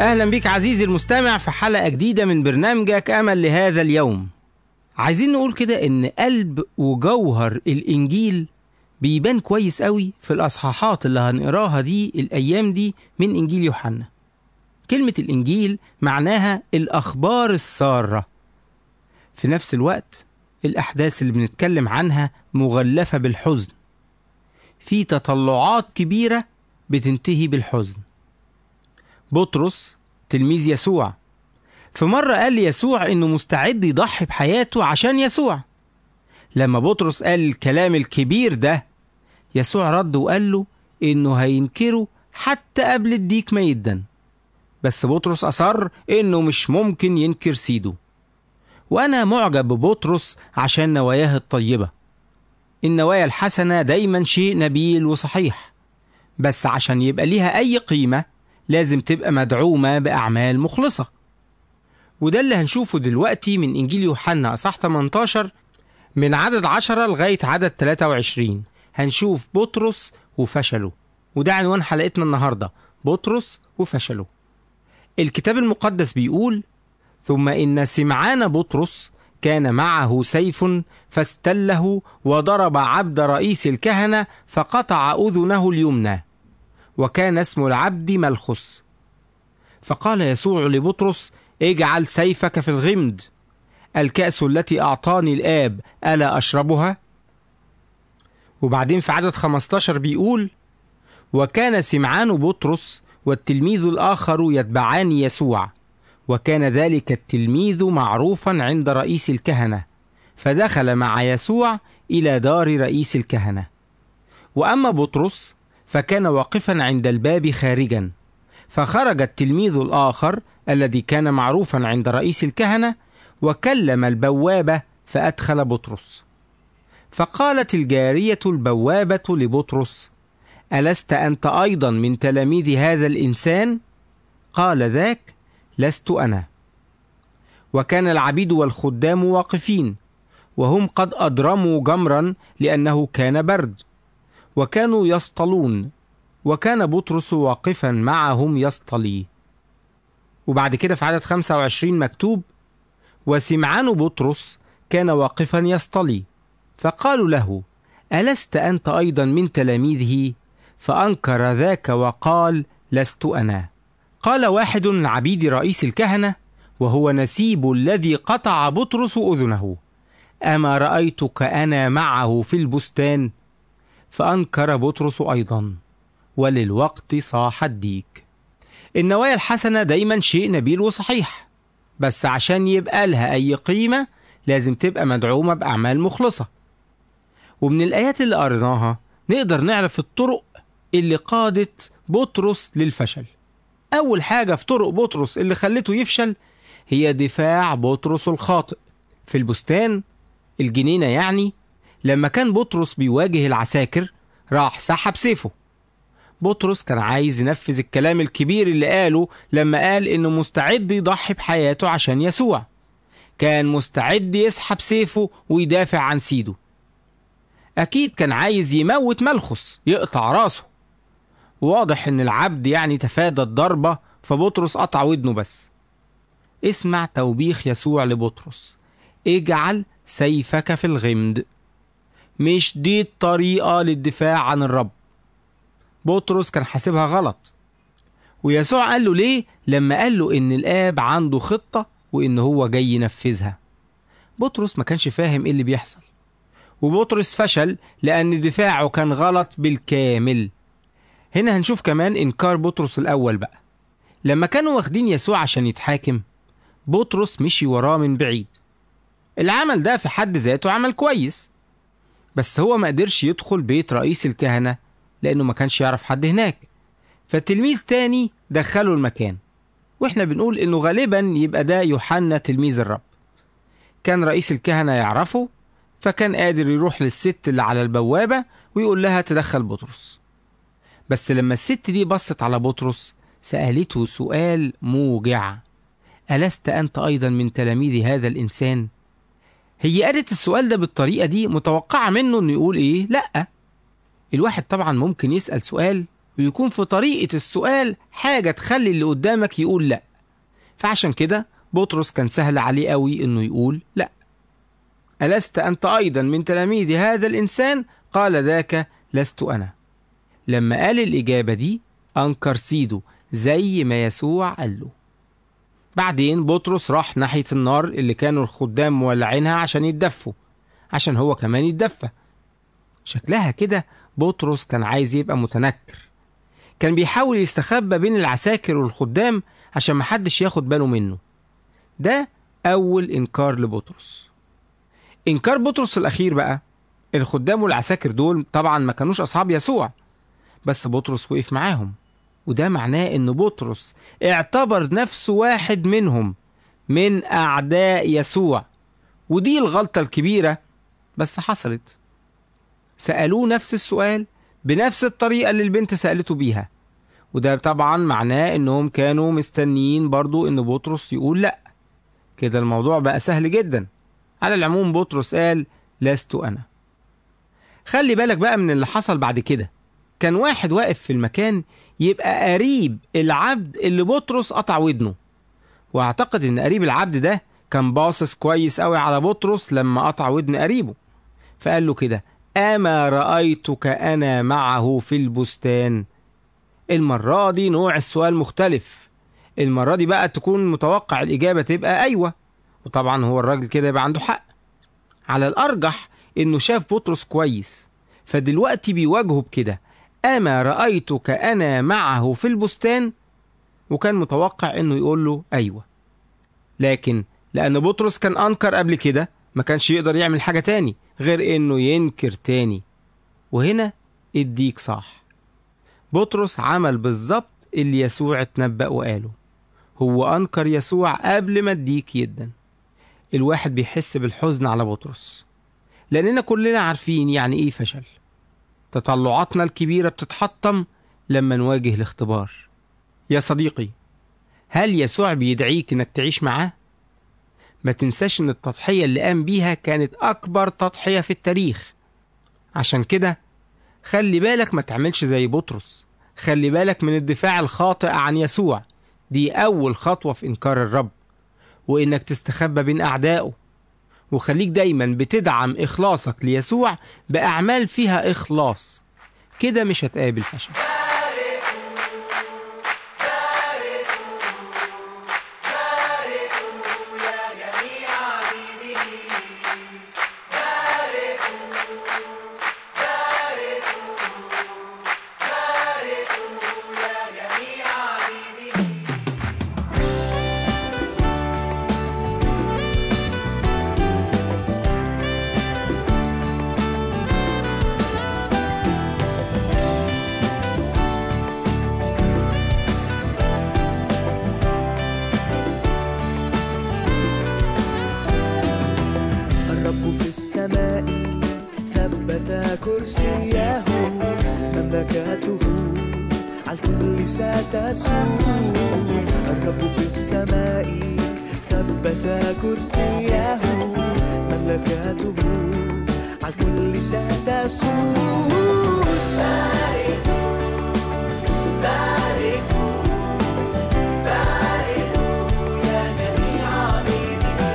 أهلا بك عزيزي المستمع في حلقة جديدة من برنامجك أمل لهذا اليوم عايزين نقول كده إن قلب وجوهر الإنجيل بيبان كويس قوي في الأصحاحات اللي هنقراها دي الأيام دي من إنجيل يوحنا كلمة الإنجيل معناها الأخبار السارة في نفس الوقت الأحداث اللي بنتكلم عنها مغلفة بالحزن في تطلعات كبيرة بتنتهي بالحزن بطرس تلميذ يسوع في مرة قال ليسوع إنه مستعد يضحي بحياته عشان يسوع لما بطرس قال الكلام الكبير ده يسوع رد وقال له إنه هينكره حتى قبل الديك ما يدن بس بطرس أصر إنه مش ممكن ينكر سيده وأنا معجب ببطرس عشان نواياه الطيبة النوايا الحسنة دايما شيء نبيل وصحيح بس عشان يبقى ليها أي قيمة لازم تبقى مدعومة بأعمال مخلصة وده اللي هنشوفه دلوقتي من إنجيل يوحنا أصح 18 من عدد 10 لغاية عدد 23 هنشوف بطرس وفشله وده عنوان حلقتنا النهاردة بطرس وفشله الكتاب المقدس بيقول ثم إن سمعان بطرس كان معه سيف فاستله وضرب عبد رئيس الكهنة فقطع أذنه اليمنى وكان اسم العبد ملخص فقال يسوع لبطرس اجعل سيفك في الغمد الكأس التي أعطاني الآب ألا أشربها؟ وبعدين في عدد 15 بيقول وكان سمعان بطرس والتلميذ الآخر يتبعان يسوع وكان ذلك التلميذ معروفا عند رئيس الكهنة فدخل مع يسوع إلى دار رئيس الكهنة وأما بطرس فكان واقفا عند الباب خارجا فخرج التلميذ الآخر الذي كان معروفا عند رئيس الكهنة وكلم البوابة فأدخل بطرس فقالت الجارية البوابة لبطرس ألست أنت أيضا من تلاميذ هذا الإنسان؟ قال ذاك لست أنا وكان العبيد والخدام واقفين وهم قد أضرموا جمرا لأنه كان برد وكانوا يصطلون وكان بطرس واقفا معهم يصطلي وبعد كده في عدد 25 مكتوب وسمعان بطرس كان واقفا يصطلي فقالوا له ألست أنت أيضا من تلاميذه فأنكر ذاك وقال لست أنا قال واحد من عبيد رئيس الكهنة وهو نسيب الذي قطع بطرس أذنه أما رأيتك أنا معه في البستان فأنكر بطرس أيضا وللوقت صاح الديك النوايا الحسنة دايما شيء نبيل وصحيح بس عشان يبقى لها أي قيمة لازم تبقى مدعومة بأعمال مخلصة ومن الآيات اللي قريناها نقدر نعرف الطرق اللي قادت بطرس للفشل أول حاجة في طرق بطرس اللي خلته يفشل هي دفاع بطرس الخاطئ في البستان الجنينة يعني لما كان بطرس بيواجه العساكر راح سحب سيفه بطرس كان عايز ينفذ الكلام الكبير اللي قاله لما قال انه مستعد يضحي بحياته عشان يسوع كان مستعد يسحب سيفه ويدافع عن سيده اكيد كان عايز يموت ملخص يقطع راسه واضح ان العبد يعني تفادى الضربة فبطرس قطع ودنه بس اسمع توبيخ يسوع لبطرس اجعل سيفك في الغمد مش دي الطريقة للدفاع عن الرب بطرس كان حاسبها غلط ويسوع قال له ليه لما قال له ان الاب عنده خطة وان هو جاي ينفذها بطرس ما كانش فاهم ايه اللي بيحصل وبطرس فشل لان دفاعه كان غلط بالكامل هنا هنشوف كمان انكار بطرس الاول بقى لما كانوا واخدين يسوع عشان يتحاكم بطرس مشي وراه من بعيد العمل ده في حد ذاته عمل كويس بس هو ما قدرش يدخل بيت رئيس الكهنة لأنه ما كانش يعرف حد هناك فتلميذ تاني دخله المكان واحنا بنقول انه غالبا يبقى ده يوحنا تلميذ الرب كان رئيس الكهنة يعرفه فكان قادر يروح للست اللي على البوابة ويقول لها تدخل بطرس بس لما الست دي بصت على بطرس سألته سؤال موجع ألست أنت أيضا من تلاميذ هذا الإنسان؟ هي قالت السؤال ده بالطريقة دي متوقعة منه إنه يقول إيه؟ لأ الواحد طبعا ممكن يسأل سؤال ويكون في طريقة السؤال حاجة تخلي اللي قدامك يقول لأ فعشان كده بطرس كان سهل عليه قوي إنه يقول لأ ألست أنت أيضا من تلاميذ هذا الإنسان؟ قال ذاك لست أنا لما قال الإجابة دي أنكر سيده زي ما يسوع قال له بعدين بطرس راح ناحية النار اللي كانوا الخدام مولعينها عشان يتدفوا عشان هو كمان يتدفى شكلها كده بطرس كان عايز يبقى متنكر كان بيحاول يستخبى بين العساكر والخدام عشان محدش ياخد باله منه ده أول إنكار لبطرس إنكار بطرس الأخير بقى الخدام والعساكر دول طبعا ما كانوش أصحاب يسوع بس بطرس وقف معاهم وده معناه إن بطرس اعتبر نفسه واحد منهم من أعداء يسوع ودي الغلطة الكبيرة بس حصلت سألوه نفس السؤال بنفس الطريقة اللي البنت سألته بيها وده طبعا معناه انهم كانوا مستنيين برضو ان بطرس يقول لا كده الموضوع بقى سهل جدا على العموم بطرس قال لست انا خلي بالك بقى من اللي حصل بعد كده كان واحد واقف في المكان يبقى قريب العبد اللي بطرس قطع ودنه واعتقد ان قريب العبد ده كان باصص كويس قوي على بطرس لما قطع ودن قريبه فقال له كده أما رأيتك أنا معه في البستان المرة دي نوع السؤال مختلف المرة دي بقى تكون متوقع الإجابة تبقى أيوة وطبعا هو الراجل كده يبقى عنده حق على الأرجح إنه شاف بطرس كويس فدلوقتي بيواجهه بكده أما رأيتك أنا معه في البستان وكان متوقع إنه يقول له أيوة لكن لأن بطرس كان أنكر قبل كده ما كانش يقدر يعمل حاجة تاني غير إنه ينكر تاني وهنا الديك صح بطرس عمل بالظبط اللي يسوع اتنبأ وقاله هو أنكر يسوع قبل ما الديك يدن الواحد بيحس بالحزن على بطرس لأننا كلنا عارفين يعني إيه فشل تطلعاتنا الكبيرة بتتحطم لما نواجه الاختبار يا صديقي هل يسوع بيدعيك إنك تعيش معاه؟ ما تنساش إن التضحية اللي قام بيها كانت أكبر تضحية في التاريخ عشان كده خلي بالك ما تعملش زي بطرس خلي بالك من الدفاع الخاطئ عن يسوع دي أول خطوة في إنكار الرب وإنك تستخبى بين أعدائه وخليك دايما بتدعم إخلاصك ليسوع بأعمال فيها إخلاص كده مش هتقابل فشل الرب في السماء ثبت كرسيه مملكته على الكل ستسود الرب في السماء ثبت كرسيه مملكته على الكل ستسود باركوا باركوا باركوا يا جميع عبيده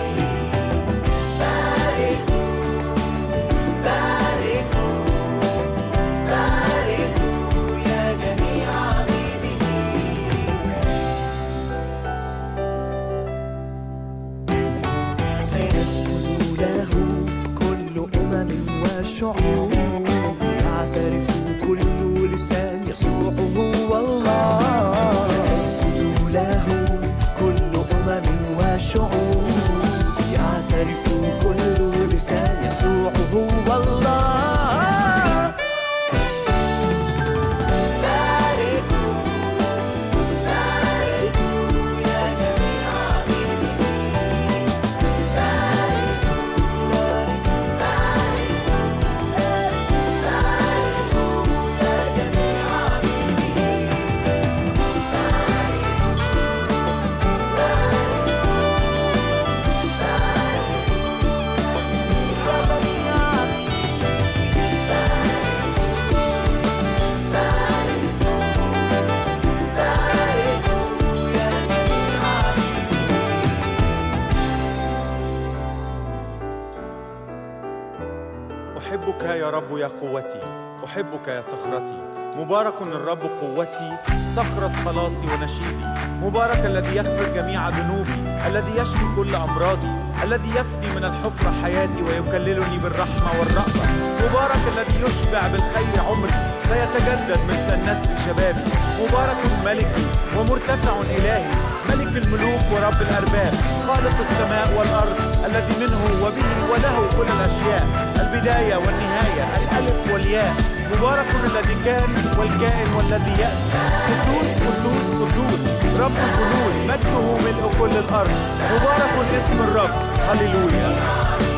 باركوا باركوا باركوا يا جميع عبيده سيسجد له كل أمم وشعوب يعترف كل لسان يسوع هو الله سيسجد له كل أمم وشعوب يعترف كل لسان يسوع هو الله باركوا باركوا يا جميع عبيده باركوا باركوا أحبك يا رب يا قوتي أحبك يا صخرتي مبارك الرب قوتي صخرة خلاصي ونشيدي مبارك الذي يغفر جميع ذنوبي الذي يشفي كل أمراضي الذي يفدي من الحفرة حياتي ويكللني بالرحمة والرأفة مبارك الذي يشبع بالخير عمري فيتجدد مثل النسر شبابي مبارك ملكي ومرتفع إلهي ملك الملوك ورب الأرباب خالق السماء والأرض الذي منه وبه وله كل الأشياء البداية والنهاية الألف والياء مبارك الذي كان والكائن والذي يأتي قدوس قدوس قدوس رب الجنود مجده ملء كل الأرض مبارك اسم الرب هللويا